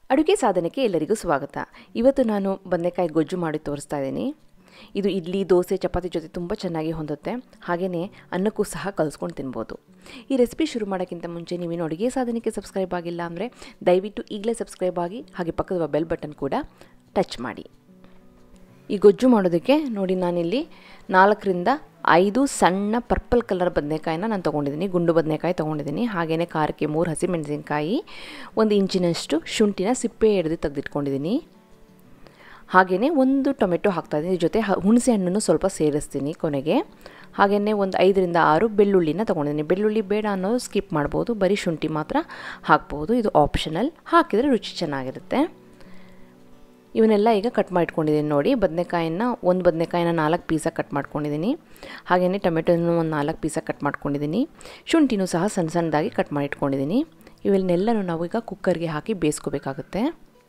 ಅಡುಗೆ ಸಾಧನಕ್ಕೆ ಎಲ್ಲರಿಗೂ ಸ್ವಾಗತ ಇವತ್ತು ನಾನು ಬದನೆಕಾಯಿ ಗೊಜ್ಜು ಮಾಡಿ ತೋರಿಸ್ತಾ ಇದ್ದೀನಿ ಇದು ಇಡ್ಲಿ ದೋಸೆ ಚಪಾತಿ ಜೊತೆ ತುಂಬ ಚೆನ್ನಾಗಿ ಹೊಂದುತ್ತೆ ಹಾಗೆಯೇ ಅನ್ನಕ್ಕೂ ಸಹ ಕಲಿಸ್ಕೊಂಡು ತಿನ್ಬೋದು ಈ ರೆಸಿಪಿ ಶುರು ಮಾಡೋಕ್ಕಿಂತ ಮುಂಚೆ ನೀವೇನು ಅಡುಗೆ ಸಾಧನಕ್ಕೆ ಸಬ್ಸ್ಕ್ರೈಬ್ ಆಗಿಲ್ಲ ಅಂದರೆ ದಯವಿಟ್ಟು ಈಗಲೇ ಸಬ್ಸ್ಕ್ರೈಬ್ ಆಗಿ ಹಾಗೆ ಪಕ್ಕದ ಬೆಲ್ ಬಟನ್ ಕೂಡ ಟಚ್ ಮಾಡಿ ಈ ಗೊಜ್ಜು ಮಾಡೋದಕ್ಕೆ ನೋಡಿ ನಾನಿಲ್ಲಿ ನಾಲ್ಕರಿಂದ ಐದು ಸಣ್ಣ ಪರ್ಪಲ್ ಕಲರ್ ಬದನೆಕಾಯಿನ ನಾನು ತೊಗೊಂಡಿದ್ದೀನಿ ಗುಂಡು ಬದನೆಕಾಯಿ ತೊಗೊಂಡಿದ್ದೀನಿ ಹಾಗೆಯೇ ಖಾರಕ್ಕೆ ಮೂರು ಹಸಿಮೆಣಸಿನ್ಕಾಯಿ ಒಂದು ಇಂಚಿನಷ್ಟು ಶುಂಠಿನ ಸಿಪ್ಪೆ ಹಿಡಿದು ತೆಗೆದಿಟ್ಕೊಂಡಿದ್ದೀನಿ ಹಾಗೆಯೇ ಒಂದು ಟೊಮೆಟೊ ಹಾಕ್ತಾಯಿದ್ದೀನಿ ಜೊತೆ ಹುಣಸೆ ಹಣ್ಣನ್ನು ಸ್ವಲ್ಪ ಸೇರಿಸ್ತೀನಿ ಕೊನೆಗೆ ಹಾಗೆಯೇ ಒಂದು ಐದರಿಂದ ಆರು ಬೆಳ್ಳುಳ್ಳಿನ ತೊಗೊಂಡಿದ್ದೀನಿ ಬೆಳ್ಳುಳ್ಳಿ ಬೇಡ ಅನ್ನೋದು ಸ್ಕಿಪ್ ಮಾಡ್ಬೋದು ಬರೀ ಶುಂಠಿ ಮಾತ್ರ ಹಾಕ್ಬೋದು ಇದು ಆಪ್ಷನಲ್ ಹಾಕಿದರೆ ರುಚಿ ಚೆನ್ನಾಗಿರುತ್ತೆ ಇವನ್ನೆಲ್ಲ ಈಗ ಕಟ್ ಮಾಡಿಟ್ಕೊಂಡಿದ್ದೀನಿ ನೋಡಿ ಬದನೆಕಾಯಿನ ಒಂದು ಬದನೆಕಾಯಿನ ನಾಲ್ಕು ಪೀಸಾಗಿ ಕಟ್ ಮಾಡ್ಕೊಂಡಿದ್ದೀನಿ ಹಾಗೆಯೇ ಟೊಮೆಟೊನೂ ಒಂದು ನಾಲ್ಕು ಪೀಸಾಗಿ ಕಟ್ ಮಾಡ್ಕೊಂಡಿದ್ದೀನಿ ಶುಂಠಿನೂ ಸಹ ಸಣ್ಣ ಸಣ್ಣದಾಗಿ ಕಟ್ ಮಾಡಿಟ್ಕೊಂಡಿದ್ದೀನಿ ಇವನ್ನೆಲ್ಲನೂ ನಾವು ಈಗ ಕುಕ್ಕರ್ಗೆ ಹಾಕಿ ಬೇಯಿಸ್ಕೋಬೇಕಾಗುತ್ತೆ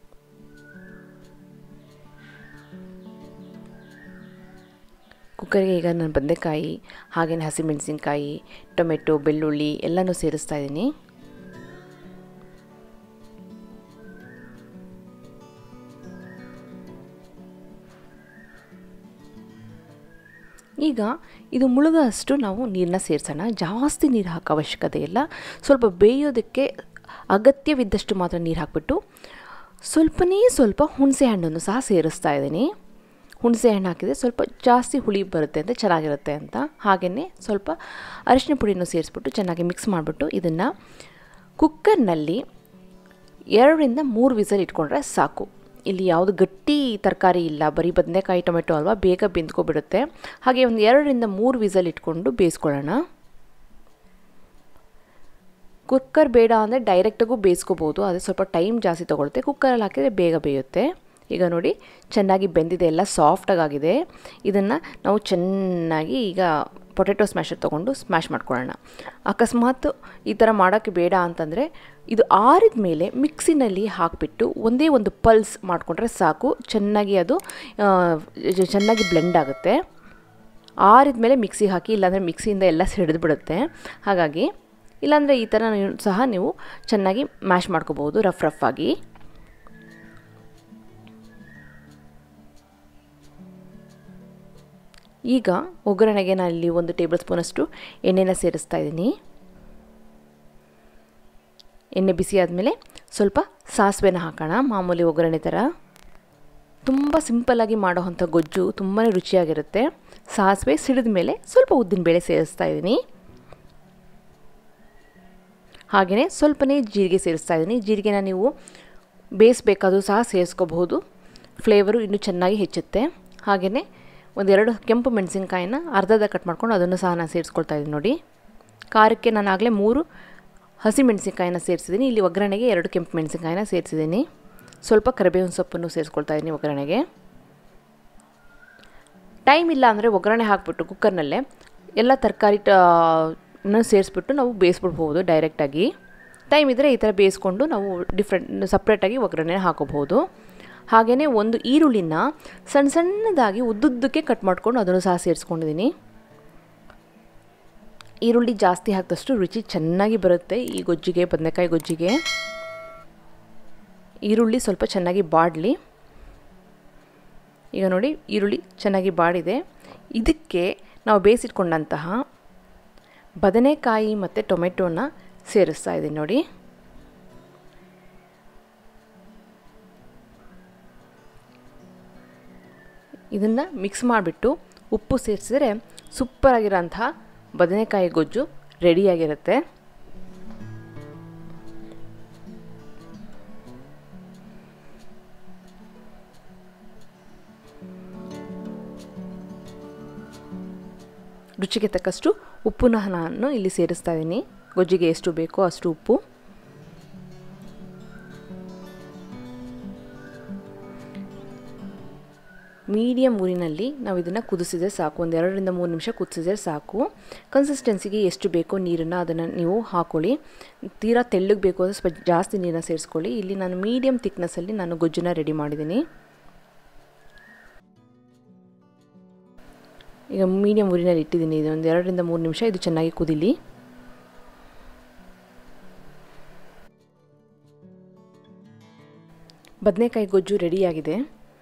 ಕುಕ್ಕರ್ಗೆ ಈಗ ನಾನು ಬದನೆಕಾಯಿ ಹಾಗೆಯೇ ಹಸಿಮೆಣಸಿನ್ಕಾಯಿ ಟೊಮೆಟೊ ಬೆಳ್ಳುಳ್ಳಿ ಎಲ್ಲನೂ ಸೇರಿಸ್ತಾ ಇದ್ದೀನಿ ಈಗ ಇದು ಮುಳುಗಷ್ಟು ನಾವು ನೀರನ್ನ ಸೇರಿಸೋಣ ಜಾಸ್ತಿ ನೀರು ಹಾಕೋ ಅವಶ್ಯಕತೆ ಇಲ್ಲ ಸ್ವಲ್ಪ ಬೇಯೋದಕ್ಕೆ ಅಗತ್ಯವಿದ್ದಷ್ಟು ಮಾತ್ರ ನೀರು ಹಾಕಿಬಿಟ್ಟು ಸ್ವಲ್ಪನೇ ಸ್ವಲ್ಪ ಹುಣಸೆ ಹಣ್ಣನ್ನು ಸಹ ಸೇರಿಸ್ತಾ ಇದ್ದೀನಿ ಹುಣಸೆ ಹಣ್ಣು ಹಾಕಿದರೆ ಸ್ವಲ್ಪ ಜಾಸ್ತಿ ಹುಳಿ ಬರುತ್ತೆ ಅಂತ ಚೆನ್ನಾಗಿರುತ್ತೆ ಅಂತ ಹಾಗೆಯೇ ಸ್ವಲ್ಪ ಅರಿಶಿನ ಪುಡಿಯನ್ನು ಸೇರಿಸ್ಬಿಟ್ಟು ಚೆನ್ನಾಗಿ ಮಿಕ್ಸ್ ಮಾಡಿಬಿಟ್ಟು ಇದನ್ನು ಕುಕ್ಕರ್ನಲ್ಲಿ ಎರಡರಿಂದ ಮೂರು ವಿಸಲ್ ಇಟ್ಕೊಂಡ್ರೆ ಸಾಕು ಇಲ್ಲಿ ಯಾವುದು ಗಟ್ಟಿ ತರಕಾರಿ ಇಲ್ಲ ಬರೀ ಬದನೆಕಾಯಿ ಟೊಮೆಟೊ ಅಲ್ವಾ ಬೇಗ ಬೆಂದ್ಕೊಬಿಡುತ್ತೆ ಹಾಗೆ ಒಂದು ಎರಡರಿಂದ ಮೂರು ವಿಸಲ್ ಇಟ್ಕೊಂಡು ಬೇಯಿಸ್ಕೊಳ್ಳೋಣ ಕುಕ್ಕರ್ ಬೇಡ ಅಂದರೆ ಡೈರೆಕ್ಟಾಗೂ ಬೇಯಿಸ್ಕೋಬೋದು ಅದೇ ಸ್ವಲ್ಪ ಟೈಮ್ ಜಾಸ್ತಿ ತೊಗೊಳುತ್ತೆ ಕುಕ್ಕರಲ್ಲಿ ಹಾಕಿದರೆ ಬೇಗ ಬೇಯುತ್ತೆ ಈಗ ನೋಡಿ ಚೆನ್ನಾಗಿ ಬೆಂದಿದೆ ಎಲ್ಲ ಸಾಫ್ಟಾಗಿ ಆಗಿದೆ ಇದನ್ನು ನಾವು ಚೆನ್ನಾಗಿ ಈಗ ಪೊಟೆಟೊ ಸ್ಮ್ಯಾಶರ್ ತೊಗೊಂಡು ಸ್ಮ್ಯಾಶ್ ಮಾಡ್ಕೊಳ್ಳೋಣ ಅಕಸ್ಮಾತ್ ಈ ಥರ ಮಾಡೋಕ್ಕೆ ಬೇಡ ಅಂತಂದರೆ ಇದು ಆರಿದ ಮೇಲೆ ಮಿಕ್ಸಿನಲ್ಲಿ ಹಾಕಿಬಿಟ್ಟು ಒಂದೇ ಒಂದು ಪಲ್ಸ್ ಮಾಡಿಕೊಂಡ್ರೆ ಸಾಕು ಚೆನ್ನಾಗಿ ಅದು ಚೆನ್ನಾಗಿ ಬ್ಲೆಂಡ್ ಆಗುತ್ತೆ ಆರಿದ ಮೇಲೆ ಮಿಕ್ಸಿಗೆ ಹಾಕಿ ಇಲ್ಲಾಂದರೆ ಮಿಕ್ಸಿಯಿಂದ ಎಲ್ಲ ಸಿಡಿದು ಬಿಡುತ್ತೆ ಹಾಗಾಗಿ ಇಲ್ಲಾಂದರೆ ಈ ಥರ ಸಹ ನೀವು ಚೆನ್ನಾಗಿ ಮ್ಯಾಶ್ ಮಾಡ್ಕೋಬೋದು ರಫ್ ರಫ್ ಆಗಿ ಈಗ ಒಗ್ಗರಣೆಗೆ ನಾನು ಇಲ್ಲಿ ಒಂದು ಟೇಬಲ್ ಸ್ಪೂನಷ್ಟು ಎಣ್ಣೆನ ಸೇರಿಸ್ತಾ ಇದ್ದೀನಿ ಎಣ್ಣೆ ಬಿಸಿ ಆದಮೇಲೆ ಸ್ವಲ್ಪ ಸಾಸಿವೆನ ಹಾಕೋಣ ಮಾಮೂಲಿ ಒಗ್ಗರಣೆ ಥರ ತುಂಬ ಸಿಂಪಲ್ಲಾಗಿ ಮಾಡೋವಂಥ ಗೊಜ್ಜು ತುಂಬಾ ರುಚಿಯಾಗಿರುತ್ತೆ ಸಾಸಿವೆ ಸಿಡಿದ ಮೇಲೆ ಸ್ವಲ್ಪ ಉದ್ದಿನಬೇಳೆ ಸೇರಿಸ್ತಾ ಇದ್ದೀನಿ ಹಾಗೆಯೇ ಸ್ವಲ್ಪನೇ ಜೀರಿಗೆ ಸೇರಿಸ್ತಾ ಇದ್ದೀನಿ ಜೀರಿಗೆನ ನೀವು ಬೇಯಿಸ್ಬೇಕಾದ್ರೂ ಸಹ ಸೇರಿಸ್ಕೋಬಹುದು ಫ್ಲೇವರು ಇನ್ನೂ ಚೆನ್ನಾಗಿ ಹೆಚ್ಚುತ್ತೆ ಹಾಗೆಯೇ ಒಂದೆರಡು ಕೆಂಪು ಮೆಣಸಿನ್ಕಾಯಿನ ಅರ್ಧದ ಕಟ್ ಮಾಡ್ಕೊಂಡು ಅದನ್ನು ಸಹ ನಾನು ಸೇರಿಸ್ಕೊಳ್ತಾ ಇದ್ದೀನಿ ನೋಡಿ ಖಾರಕ್ಕೆ ನಾನು ಆಗಲೇ ಮೂರು ಹಸಿ ಮೆಣಸಿನ್ಕಾಯಿನ ಸೇರಿಸಿದ್ದೀನಿ ಇಲ್ಲಿ ಒಗ್ಗರಣೆಗೆ ಎರಡು ಕೆಂಪು ಮೆಣಸಿನ್ಕಾಯಿನ ಸೇರಿಸಿದ್ದೀನಿ ಸ್ವಲ್ಪ ಕರಿಬೇವಿನ ಸೊಪ್ಪನ್ನು ಸೇರಿಸ್ಕೊಳ್ತಾ ಇದ್ದೀನಿ ಒಗ್ಗರಣೆಗೆ ಟೈಮ್ ಇಲ್ಲ ಅಂದರೆ ಒಗ್ಗರಣೆ ಹಾಕ್ಬಿಟ್ಟು ಕುಕ್ಕರ್ನಲ್ಲೇ ಎಲ್ಲ ತರಕಾರಿ ಸೇರಿಸ್ಬಿಟ್ಟು ನಾವು ಬೇಯಿಸ್ಬಿಡ್ಬೋದು ಡೈರೆಕ್ಟಾಗಿ ಟೈಮ್ ಇದ್ದರೆ ಈ ಥರ ಬೇಯಿಸ್ಕೊಂಡು ನಾವು ಡಿಫ್ರೆಂಟ್ ಸಪ್ರೇಟಾಗಿ ಒಗ್ಗರಣೆ ಹಾಕೋಬಹುದು ಹಾಗೆಯೇ ಒಂದು ಈರುಳ್ಳಿನ ಸಣ್ಣ ಸಣ್ಣದಾಗಿ ಉದ್ದುದ್ದಕ್ಕೆ ಕಟ್ ಮಾಡ್ಕೊಂಡು ಅದನ್ನು ಸಹ ಸೇರಿಸ್ಕೊಂಡಿದ್ದೀನಿ ಈರುಳ್ಳಿ ಜಾಸ್ತಿ ಹಾಕಿದಷ್ಟು ರುಚಿ ಚೆನ್ನಾಗಿ ಬರುತ್ತೆ ಈ ಗೊಜ್ಜಿಗೆ ಬದನೆಕಾಯಿ ಗೊಜ್ಜಿಗೆ ಈರುಳ್ಳಿ ಸ್ವಲ್ಪ ಚೆನ್ನಾಗಿ ಬಾಡಲಿ ಈಗ ನೋಡಿ ಈರುಳ್ಳಿ ಚೆನ್ನಾಗಿ ಬಾಡಿದೆ ಇದಕ್ಕೆ ನಾವು ಬೇಯಿಸಿಟ್ಕೊಂಡಂತಹ ಬದನೆಕಾಯಿ ಮತ್ತು ಟೊಮೆಟೊನ ಸೇರಿಸ್ತಾ ಇದ್ದೀನಿ ನೋಡಿ ಇದನ್ನು ಮಿಕ್ಸ್ ಮಾಡಿಬಿಟ್ಟು ಉಪ್ಪು ಸೇರಿಸಿದ್ರೆ ಸೂಪರಾಗಿರೋಂಥ ಬದನೆಕಾಯಿ ಗೊಜ್ಜು ರೆಡಿಯಾಗಿರುತ್ತೆ ರುಚಿಗೆ ತಕ್ಕಷ್ಟು ಉಪ್ಪನ್ನ ನಾನು ಇಲ್ಲಿ ಸೇರಿಸ್ತಾ ಇದ್ದೀನಿ ಗೊಜ್ಜಿಗೆ ಎಷ್ಟು ಬೇಕೋ ಅಷ್ಟು ಉಪ್ಪು ಮೀಡಿಯಮ್ ಊರಿನಲ್ಲಿ ನಾವು ಇದನ್ನು ಕುದಿಸಿದ್ರೆ ಸಾಕು ಒಂದು ಎರಡರಿಂದ ಮೂರು ನಿಮಿಷ ಕುದಿಸಿದ್ರೆ ಸಾಕು ಕನ್ಸಿಸ್ಟೆನ್ಸಿಗೆ ಎಷ್ಟು ಬೇಕೋ ನೀರನ್ನು ಅದನ್ನು ನೀವು ಹಾಕ್ಕೊಳ್ಳಿ ತೀರಾ ತೆಳ್ಳಗೆ ಬೇಕು ಅಂದರೆ ಸ್ವಲ್ಪ ಜಾಸ್ತಿ ನೀರನ್ನ ಸೇರಿಸ್ಕೊಳ್ಳಿ ಇಲ್ಲಿ ನಾನು ಮೀಡಿಯಮ್ ತಿಕ್ನೆಸ್ಸಲ್ಲಿ ನಾನು ಗೊಜ್ಜನ್ನ ರೆಡಿ ಮಾಡಿದ್ದೀನಿ ಈಗ ಮೀಡಿಯಮ್ ಊರಿನಲ್ಲಿ ಇಟ್ಟಿದ್ದೀನಿ ಇದು ಒಂದು ಎರಡರಿಂದ ಮೂರು ನಿಮಿಷ ಇದು ಚೆನ್ನಾಗಿ ಕುದಿಲಿ ಬದನೆಕಾಯಿ ಗೊಜ್ಜು ರೆಡಿಯಾಗಿದೆ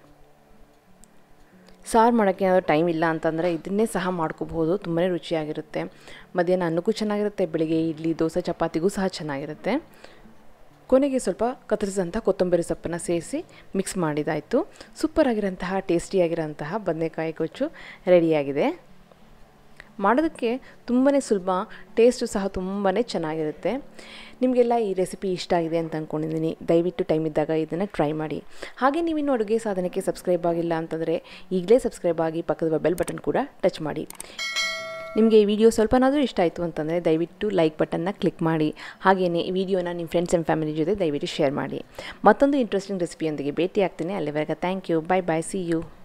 ಸಾರು ಮಾಡೋಕ್ಕೆ ಏನಾದರೂ ಟೈಮ್ ಇಲ್ಲ ಅಂತಂದರೆ ಇದನ್ನೇ ಸಹ ಮಾಡ್ಕೋಬಹುದು ತುಂಬಾ ರುಚಿಯಾಗಿರುತ್ತೆ ಮಧ್ಯಾಹ್ನ ಅನ್ನಕ್ಕೂ ಚೆನ್ನಾಗಿರುತ್ತೆ ಬೆಳಿಗ್ಗೆ ಇಡ್ಲಿ ದೋಸೆ ಚಪಾತಿಗೂ ಸಹ ಚೆನ್ನಾಗಿರುತ್ತೆ ಕೊನೆಗೆ ಸ್ವಲ್ಪ ಕತ್ತರಿಸಿದಂಥ ಕೊತ್ತಂಬರಿ ಸೊಪ್ಪನ್ನು ಸೇರಿಸಿ ಮಿಕ್ಸ್ ಮಾಡಿದಾಯಿತು ಸೂಪರಾಗಿರೋಂತಹ ಟೇಸ್ಟಿಯಾಗಿರೋಂತಹ ಬದನೆಕಾಯಿ ಗೊಜ್ಜು ರೆಡಿಯಾಗಿದೆ ಮಾಡೋದಕ್ಕೆ ತುಂಬಾ ಸುಲಭ ಟೇಸ್ಟು ಸಹ ತುಂಬಾ ಚೆನ್ನಾಗಿರುತ್ತೆ ನಿಮಗೆಲ್ಲ ಈ ರೆಸಿಪಿ ಇಷ್ಟ ಆಗಿದೆ ಅಂತ ಅಂದ್ಕೊಂಡಿದ್ದೀನಿ ದಯವಿಟ್ಟು ಟೈಮ್ ಇದ್ದಾಗ ಇದನ್ನು ಟ್ರೈ ಮಾಡಿ ಹಾಗೆ ನೀವಿನ್ನೂ ಅಡುಗೆ ಸಾಧನಕ್ಕೆ ಸಬ್ಸ್ಕ್ರೈಬ್ ಆಗಿಲ್ಲ ಅಂತಂದರೆ ಈಗಲೇ ಸಬ್ಸ್ಕ್ರೈಬ್ ಆಗಿ ಪಕ್ಕದ ಬೆಲ್ ಬಟನ್ ಕೂಡ ಟಚ್ ಮಾಡಿ ನಿಮಗೆ ಈ ವಿಡಿಯೋ ಸ್ವಲ್ಪನಾದರೂ ಇಷ್ಟ ಆಯಿತು ಅಂತಂದರೆ ದಯವಿಟ್ಟು ಲೈಕ್ ಬಟನ್ನ ಕ್ಲಿಕ್ ಮಾಡಿ ಹಾಗೆಯೇ ಈ ವಿಡಿಯೋನ ನಿಮ್ಮ ಫ್ರೆಂಡ್ಸ್ ಆ್ಯಂಡ್ ಫ್ಯಾಮಿಲಿ ಜೊತೆ ದಯವಿಟ್ಟು ಶೇರ್ ಮಾಡಿ ಮತ್ತೊಂದು ಇಂಟ್ರೆಸ್ಟಿಂಗ್ ರೆಸಿಪಿಯೊಂದಿಗೆ ಭೇಟಿ ಆಗ್ತೀನಿ ಅಲ್ಲಿವರೆಗೆ thank you bye bye see you